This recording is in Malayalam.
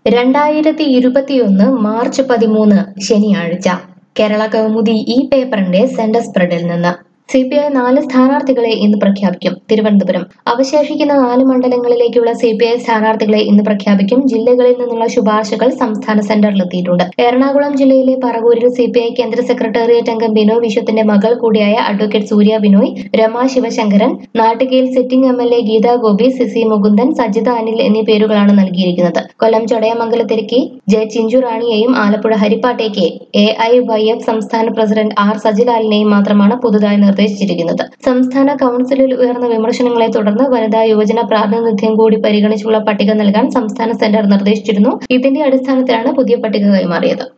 രണ്ടായിരത്തി ഇരുപത്തിയൊന്ന് മാർച്ച് പതിമൂന്ന് ശനിയാഴ്ച കേരള കൗമുദി ഈ പേപ്പറിന്റെ സെന്റർ സ്പ്രെഡിൽ നിന്ന് സി പി ഐ നാല് സ്ഥാനാർത്ഥികളെ ഇന്ന് പ്രഖ്യാപിക്കും തിരുവനന്തപുരം അവശേഷിക്കുന്ന നാല് മണ്ഡലങ്ങളിലേക്കുള്ള സി പി ഐ സ്ഥാനാർത്ഥികളെ ഇന്ന് പ്രഖ്യാപിക്കും ജില്ലകളിൽ നിന്നുള്ള ശുപാർശകൾ സംസ്ഥാന സെന്ററിലെത്തിയിട്ടുണ്ട് എറണാകുളം ജില്ലയിലെ പറവൂരിൽ സി പി ഐ കേന്ദ്ര സെക്രട്ടേറിയറ്റ് അംഗം ബിനോയ് വിശ്വത്തിന്റെ മകൾ കൂടിയായ അഡ്വക്കേറ്റ് സൂര്യ ബിനോയ് രമ ശിവശങ്കരൻ നാട്ടികയിൽ sitting M L A Geetha Gopi CC Mukundan Sajitha Anil എന്നീ പേരുകളാണ് നൽകിയിരിക്കുന്നത് കൊല്ലം ചൊടയമംഗലത്തിരിക്ക് ജെ ചിഞ്ചു റാണിയെയും ആലപ്പുഴ ഹരിപ്പാട്ടേക്ക് എ ഐ വൈ എഫ് സംസ്ഥാന പ്രസിഡന്റ് ആർ സജിലാലിനെയും മാത്രമാണ് പുതുതായി നിർദ്ദേശിച്ചിരിക്കുന്നത് സംസ്ഥാന കൗൺസിലിൽ ഉയർന്ന വിമർശനങ്ങളെ തുടർന്ന് വനിതാ യുവജന പ്രാതിനിധ്യം കൂടി പരിഗണിച്ചുള്ള പട്ടിക നൽകാൻ സംസ്ഥാന സെന്റർ നിർദ്ദേശിച്ചിരുന്നു ഇതിന്റെ അടിസ്ഥാനത്തിലാണ് പുതിയ പട്ടിക കൈമാറിയത്